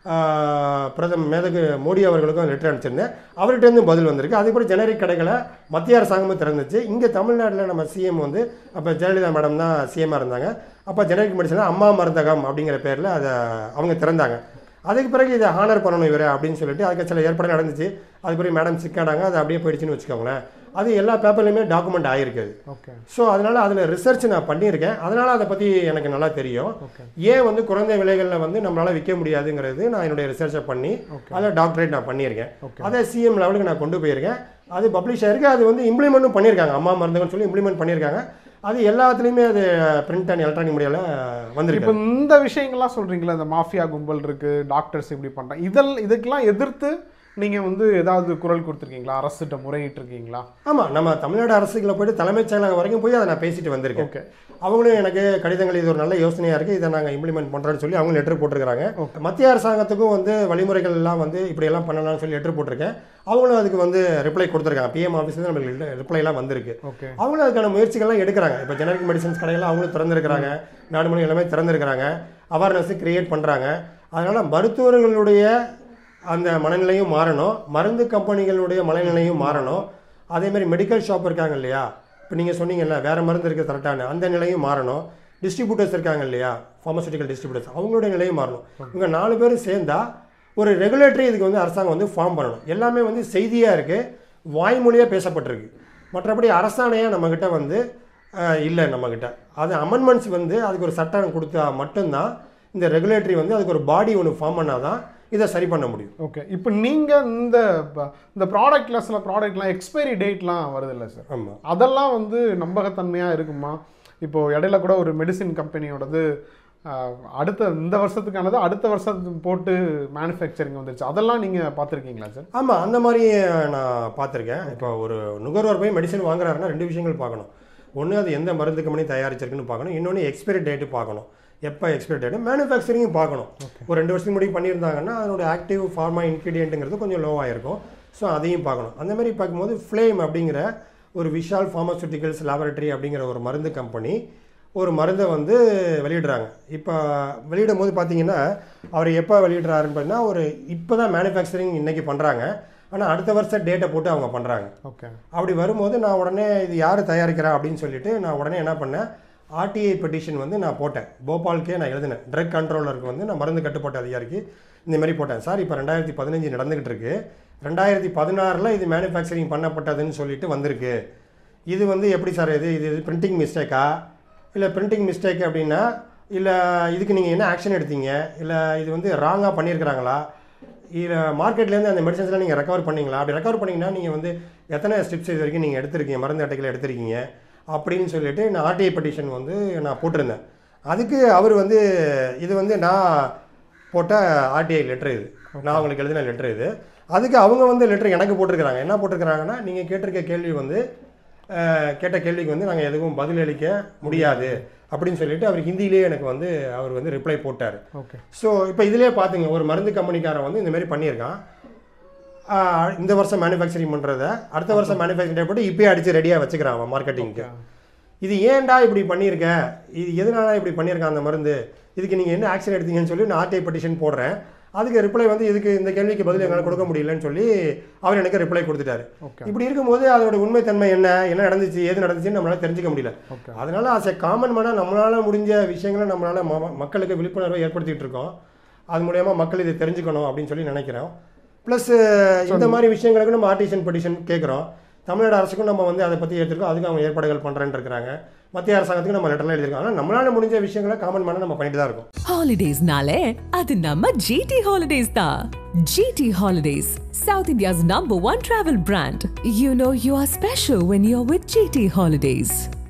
ஆஹ், பிரதம மேதகு மோடி அவர்களுக்கும் லெட்டர் அனுப்பிச்சிருந்தேன் அவர்கிட்டேருந்து பதில் வந்திருக்கு அதே போல் ஜெனரிக் கடைகளை மத்திய அரசாங்கமும் திறந்துச்சு இங்கே தமிழ்நாட்டில் நம்ம சிஎம் வந்து அப்போ ஜெயலலிதா மேடம் தான் சிஎம்மாக இருந்தாங்க அப்போ ஜெனரிக் மெடிசனில் அம்மா மருந்தகம் அப்படிங்கிற பேரில் அதை அவங்க திறந்தாங்க அதுக்கு பிறகு இதை ஹானர் பண்ணணும் இவரை அப்படின்னு சொல்லிட்டு அதுக்கு சில ஏற்பாடு நடந்துச்சு அது பிறகு மேடம் சிக்கானாங்க அது அப்படியே போயிடுச்சுன்னு வச்சுக்கோங்களேன் அது எல்லா பேப்பர்லையுமே டாக்குமெண்ட் ஆகிருக்குது ஓகே ஸோ அதனால் அதில் ரிசர்ச் நான் பண்ணியிருக்கேன் அதனால் அதை பற்றி எனக்கு நல்லா தெரியும் ஓகே ஏன் வந்து குறைந்த விலைகளில் வந்து நம்மளால் விற்க முடியாதுங்கிறது நான் என்னுடைய ரிசர்ச்சை பண்ணி அதில் டாக்டரேட் நான் பண்ணியிருக்கேன் Okay. அதை சிஎம் லெவலுக்கு நான் கொண்டு போயிருக்கேன் அது பப்ளிஷ் ஆயிருக்கு அது வந்து இம்ப்ளிமெண்ட்டும் பண்ணியிருக்காங்க அம்மா மருந்துகள்னு சொல்லி இம்ப்ளிமெண்ட் பண்ணியிருக்காங்க அது எல்லாத்துலேயுமே அது பிரிண்ட் அண்ட் எலக்ட்ரானிக் மீடியாவில் இப்போ வந்திருக்கு இந்த விஷயங்கள்லாம் சொல்றீங்களா இந்த மாஃபியா கும்பல் இருக்கு டாக்டர்ஸ் இப்படி பண்றாங்க இதெல் இதுக்கெல்லாம் எதிர்த்து நீங்க வந்து ஏதாவது குரல் கொடுத்துருக்கீங்களா அரசுகிட்ட முறையிட்டு இருக்கீங்களா ஆமாம் நம்ம தமிழ்நாடு அரசுகளை போயிட்டு தலைமைச் செயலகம் வரைக்கும் போய் அதை நான் பேசிட்டு வந்திருக்கேன் ஓகே அவங்களும் எனக்கு கடிதங்கள் இது ஒரு நல்ல யோசனையாக இருக்குது இதை நாங்கள் இம்ப்ளிமெண்ட் பண்ணுறோன்னு சொல்லி அவங்க லெட்டர் போட்டிருக்காங்க மத்திய அரசாங்கத்துக்கும் வந்து வழிமுறைகள் எல்லாம் வந்து இப்படி எல்லாம் பண்ணலாம்னு சொல்லி லெட்டர் போட்டிருக்கேன் அவங்களும் அதுக்கு வந்து ரிப்ளை கொடுத்துருக்காங்க பிஎம் ஆஃபீஸ்லேருந்து நம்மளுக்கு ரிப்ளை எல்லாம் வந்திருக்கு ஓகே அவங்களும் அதுக்கான முயற்சிகள்லாம் எடுக்கிறாங்க இப்போ ஜெனரிக் மெடிசன்ஸ் கடையெல்லாம் அவங்களும் திறந்துருக்கிறாங்க நாடு முழுவதும் எல்லாமே திறந்துருக்கிறாங்க அவேர்னஸ் கிரியேட் பண்ணுறாங்க அதனால் மருத்துவர்களுடைய அந்த மனநிலையும் மாறணும் மருந்து கம்பெனிகளுடைய மனநிலையும் மாறணும் அதே மாதிரி மெடிக்கல் ஷாப் இருக்காங்க இல்லையா இப்போ நீங்கள் சொன்னீங்கல்ல வேறு மருந்து இருக்குது கரெக்டான அந்த நிலையும் மாறணும் டிஸ்ட்ரிபியூட்டர்ஸ் இருக்காங்க இல்லையா ஃபார்மசூட்டிக்கல் டிஸ்ட்ரிபியூட்டர்ஸ் அவங்களுடைய நிலையும் மாறணும் இவங்க நாலு பேரும் சேர்ந்தா ஒரு ரெகுலேட்டரி இதுக்கு வந்து அரசாங்கம் வந்து ஃபார்ம் பண்ணணும் எல்லாமே வந்து செய்தியாக இருக்குது வாய்மொழியாக பேசப்பட்டிருக்கு மற்றபடி அரசாணையாக நம்மக்கிட்ட வந்து அஹ், இல்லை நம்மக்கிட்ட அது அமெண்ட்மெண்ட்ஸ் வந்து அதுக்கு ஒரு சட்டம் கொடுத்தா மட்டும்தான் இந்த ரெகுலேட்டரி வந்து அதுக்கு ஒரு பாடி ஒன்று ஃபார்ம் பண்ணாதான் இதை சரி பண்ண முடியும் ஓகே இப்போ நீங்க இந்த ப- இந்த ப்ராடக்ட்ல சில ப்ராடக்ட்லாம் எக்ஸ்பைரி டேட்லாம் வருது இல்லை சார் ஆமாம் அதெல்லாம் வந்து நம்பகத்தன்மையா இருக்குமா இப்போ இடையில கூட ஒரு மெடிசின் கம்பெனியோடது ஆஹ், அடுத்த இந்த வருஷத்துக்கானது அடுத்த வருஷத்துக்கு போட்டு மேனுஃபேக்சரிங் வந்துருச்சு அதெல்லாம் நீங்க பார்த்துருக்கீங்களா சார் ஆமாம் அந்த மாதிரி நான் பார்த்துருக்கேன் இப்போ ஒரு நுகர்வோர் போய் மெடிசன் வாங்குறாருன்னா ரெண்டு விஷயங்கள் பார்க்கணும் ஒன்று அது எந்த மருந்து கம்பெனி தயாரிச்சிருக்குன்னு பார்க்கணும் இன்னொன்று எக்ஸ்பைரி டேட்டு பார்க்கணும் எப்போ எக்ஸ்பைரி டேட்டு மேனுஃபேக்சரிங்கும் பார்க்கணும் ஒரு ரெண்டு வருஷத்துக்கு முன்னாடி பண்ணியிருந்தாங்கன்னா அதனோட ஆக்டிவ் ஃபார்மா இன்க்ரீடியன்ட்டுங்கிறது கொஞ்சம் லோவாக இருக்கும் ஸோ அதையும் பார்க்கணும் அந்த மாதிரி பார்க்கும்போது ஃப்ளேம் அப்படிங்கிற ஒரு விஷால் ஃபார்மசூட்டிகல்ஸ் லேபரட்டரி அப்படிங்கிற ஒரு மருந்து கம்பெனி ஒரு மருந்தை வந்து வெளியிடுறாங்க இப்போ வெளியிடும் போது பார்த்தீங்கன்னா அவர் எப்போ வெளியிடுறாருன்னு பார்த்தீங்கன்னா ஒரு இப்போ தான் மேனுஃபேக்சரிங் இன்றைக்கி பண்ணுறாங்க ஆனால் அடுத்த வருஷம் டேட்டை போட்டு அவங்க பண்ணுறாங்க ஓகே அப்படி வரும்போது நான் உடனே இது யார் தயாரிக்கிறா அப்படின்னு சொல்லிட்டு நான் உடனே என்ன பண்ணேன் ஆர்டிஐ பெட்டிஷன் வந்து நான் போட்டேன் போபாலுக்கே நான் எழுதினேன் ட்ரக் கண்ட்ரோலருக்கு வந்து நான் மருந்து கட்டுப்பாட்டு அதிகாரிக்கு இந்த மாதிரி போட்டேன் சார் இப்போ ரெண்டாயிரத்தி பதினஞ்சு நடந்துகிட்டு இருக்கு ரெண்டாயிரத்தி பதினாறில் இது மேனுஃபேக்சரிங் பண்ணப்பட்டதுன்னு சொல்லிட்டு வந்திருக்கு இது வந்து எப்படி சார் இது இது பிரிண்டிங் மிஸ்டேக்கா இல்லை பிரிண்டிங் மிஸ்டேக் அப்படின்னா இல்லை இதுக்கு நீங்கள் என்ன ஆக்ஷன் எடுத்தீங்க இல்லை இது வந்து ராங்காக பண்ணியிருக்கிறாங்களா இல்லை மார்க்கெட்லேருந்து அந்த மெடிசன்ஸ்லாம் நீங்கள் ரெக்கவர் பண்ணீங்களா அப்படி ரெக்கவர் பண்ணீங்கன்னா நீங்கள் வந்து எத்தனை ஸ்டெப்ஸ் இது வரைக்கும் நீங்கள் எடுத்திருக்கீங்க மருந்து அட்டைகளை எடுத்திருக்கீங்க அப்படின்னு சொல்லிட்டு நான் ஆர்டிஐ பெட்டிஷன் வந்து நான் போட்டிருந்தேன் அதுக்கு அவர் வந்து இது வந்து நான் போட்ட ஆர்டிஐ லெட்டர் இது நான் அவங்களுக்கு எழுதின லெட்டர் இது அதுக்கு அவங்க வந்து லெட்டர் எனக்கு போட்டிருக்கிறாங்க என்ன போட்டிருக்கிறாங்கன்னா நீங்கள் கேட்டிருக்க கேள்வி வந்து அஹ், கேட்ட கேள்விக்கு வந்து நாங்கள் எதுவும் பதிலளிக்க முடியாது அப்படின்னு சொல்லிட்டு அவர் ஹிந்திலேயே எனக்கு வந்து அவர் வந்து ரிப்ளை போட்டார் ஓகே ஸோ இப்போ இதிலே பார்த்துங்க ஒரு மருந்து கம்பெனிக்காரன் வந்து இந்த மாதிரி பண்ணியிருக்கான் ஆஹ் இந்த வருஷம் மேனுஃபேக்சரிங் பண்ணுறத அடுத்த வருஷம் மேனுஃபேக்சரிங் போட்டு இப்பயே அடித்து ரெடியாக வச்சுக்கிறான் அவன் மார்க்கெட்டிங்க்கு இது ஏன்டா இப்படி பண்ணியிருக்க இது எதனால இப்படி பண்ணியிருக்கான் அந்த மருந்து இதுக்கு நீங்கள் என்ன ஆக்ஷன் எடுத்தீங்கன்னு சொல்லி நான் ஆர்டிஐ பெட்டிஷன் போடுறேன் அதுக்கு ரிப்ளை வந்து இதுக்கு இந்த கேள்விக்கு பதில் என்னால் கொடுக்க முடியலன்னு சொல்லி அவர் எனக்கு ரிப்ளை கொடுத்துட்டாரு ஓகே இப்படி இருக்கும்போது அதோட உண்மைத்தன்மை என்ன என்ன நடந்துச்சு ஏது நடந்துச்சுன்னு நம்மளால தெரிஞ்சுக்க முடியல ஓகே அதனால as a காமன் மேனாக நம்மளால முடிஞ்ச விஷயங்களை நம்மளால ம- மக்களுக்கு விழிப்புணர்வை ஏற்படுத்திட்டு இருக்கோம் அது மூலயமா மக்கள் இதை தெரிஞ்சுக்கணும் அப்படின்னு சொல்லி நினைக்கிறோம் ப்ளஸ் இந்த மாதிரி விஷயங்களுக்கு நம்ம ஆர்டிஷன் பெட்டிஷன் கேட்குறோம் தமிழ்நாடு அரசுக்கும் நம்ம வந்து அதை பற்றி எடுத்துருக்கோம் அதுக்கு அவங்க ஏற்பாடுகள் பண்ணுறேன்னு இருக்கிறாங்க மத்திய அரசாங்கத்துக்கு நம்ம லெட்டர்லாம் எழுதிருக்கோம் ஆனால் நம்மளால முடிஞ்ச விஷயங்களை காமன் மேனாக நம்ம பண்ணிட்டு தான் இருக்கோம் Holidays-நாலே அது நம்ம GT Holidays தான். GT Holidays, South India's number one travel brand. You know you are special when you're with GT Holidays.